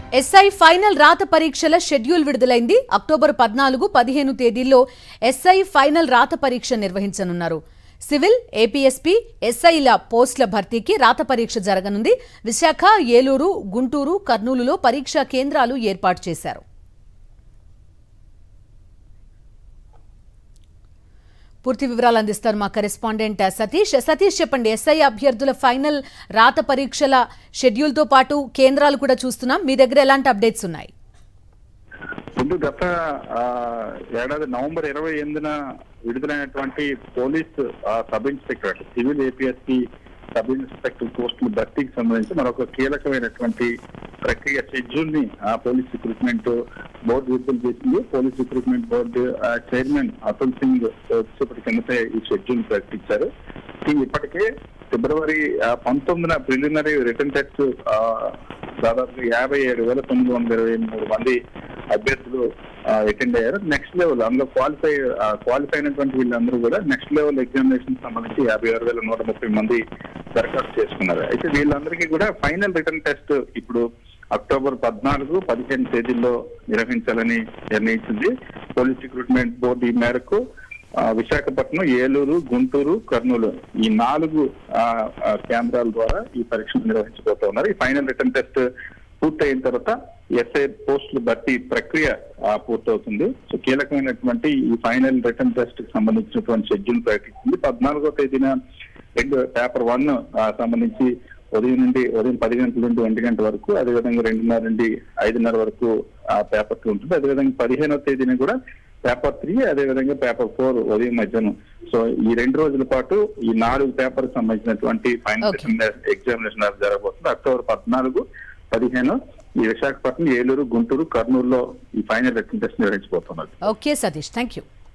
SI final రాత పరీక్షల schedule విడుదలైంది అక్టోబర్ పద్నాలుగు పదిహేను తేదీల్లో ఎస్ఐ ఫైనల్ రాత పరీక్ష నిర్వహించనున్నారు సివిల్ ఏపీఎస్పీ ఎస్ఐల పోస్టుల భర్తీకి రాత పరీక్ష జరగనుంది విశాఖ ఏలూరు గుంటూరు కర్నూలులో పరీక్షా కేంద్రాలు ఏర్పాటు చేశారు పూర్తి వివరాలు అందిస్తారు మా కరెస్పాండెంట్ సతీష్ సతీష్ చెప్పండి ఎస్ఐ అభ్యర్థుల ఫైనల్ రాత పరీక్షల షెడ్యూల్తో పాటు కేంద్రాలు కూడా చూస్తున్నాం మీ దగ్గర ఎలాంటి అప్డేట్స్ ఉన్నాయి ముందు గత ఆ, ఏడాది నవంబర్ ఇరవై ఎనిమిదిన విడుదలైనటువంటి పోలీస్ ఆ, sub inspector civil APSP sub inspector పోస్టుల భర్తీకి సంబంధించి మరొక కీలకమైనటువంటి ప్రక్రియ షెడ్యూల్ ని ఆ పోలీస్ రిక్రూట్మెంట్ బోర్డు విడుదల చేసింది పోలీస్ రిక్రూట్మెంట్ బోర్డు ఆ, చైర్మన్ అతుల్ సింగ్ వచ్చేప్పటి కిందటే ఈ షెడ్యూల్ ప్రకటించారు ఇది ఇప్పటికే ఫిబ్రవరి ఆ, పంతొమ్మిదిన ప్రిలిమినరీ రిటర్న్ టెస్ట్ దాదాపు యాభై ఏడు వేల తొమ్మిది వందల ఇరవై మూడు మంది అభ్యర్థులు అటెండ్ అయ్యారు నెక్స్ట్ లెవెల్ అందులో క్వాలిఫై క్వాలిఫై అయినటువంటి వీళ్ళందరూ కూడా నెక్స్ట్ లెవెల్ ఎగ్జామినేషన్ సంబంధించి యాభై ఆరు వేల నూట ముప్పై మంది దరఖాస్తు చేసుకున్నారు అయితే వీళ్ళందరికీ కూడా ఫైనల్ రిటర్న్ టెస్ట్ ఇప్పుడు అక్టోబర్ పద్నాలుగు పదిహేను తేదీల్లో నిర్వహించాలని నిర్ణయించింది పోలీస్ రిక్రూట్మెంట్ బోర్డు ఈ మేరకు ఆ, విశాఖపట్నం ఏలూరు గుంటూరు కర్నూలు ఈ నాలుగు ఆ, ఆ, కేంద్రాల ద్వారా ఈ పరీక్షలు నిర్వహించబోతున్నారు ఈ ఫైనల్ రిటర్న్ టెస్ట్ పూర్తయిన తర్వాత ఎస్ఐ పోస్టులు భర్తీ ప్రక్రియ ఆ, పూర్తవుతుంది సో కీలకమైనటువంటి ఈ ఫైనల్ రిటర్న్ టెస్ట్ కి సంబంధించినటువంటి షెడ్యూల్ ప్రకటించింది పద్నాలుగో తేదీన రెండు పేపర్ వన్ సంబంధించి ఉదయం నుండి ఉదయం పది గంటల నుండి ఒంటి గంట వరకు అదేవిధంగా రెండున్నర నుండి ఐదున్నర వరకు ఆ పేపర్ టూ ఉంటుంది అదేవిధంగా పదిహేనో తేదీన కూడా పేపర్ త్రీ అదేవిధంగా పేపర్ ఫోర్ ఉదయం మధ్యాహ్నం సో ఈ రెండు రోజుల పాటు ఈ నాలుగు పేపర్ సంబంధించినటువంటి ఫైనల్ Okay. ఎగ్జామినేషన్ జరగబోతుంది అక్టోబర్ పద్నాలుగు పదిహేను ఈ విశాఖపట్నం ఏలూరు గుంటూరు కర్నూలులో ఈ ఫైనల్ రిటర్న్ టెస్ట్ నిర్వహించబోతున్నారు ఓకే సతీష్ థ్యాంక్ యూ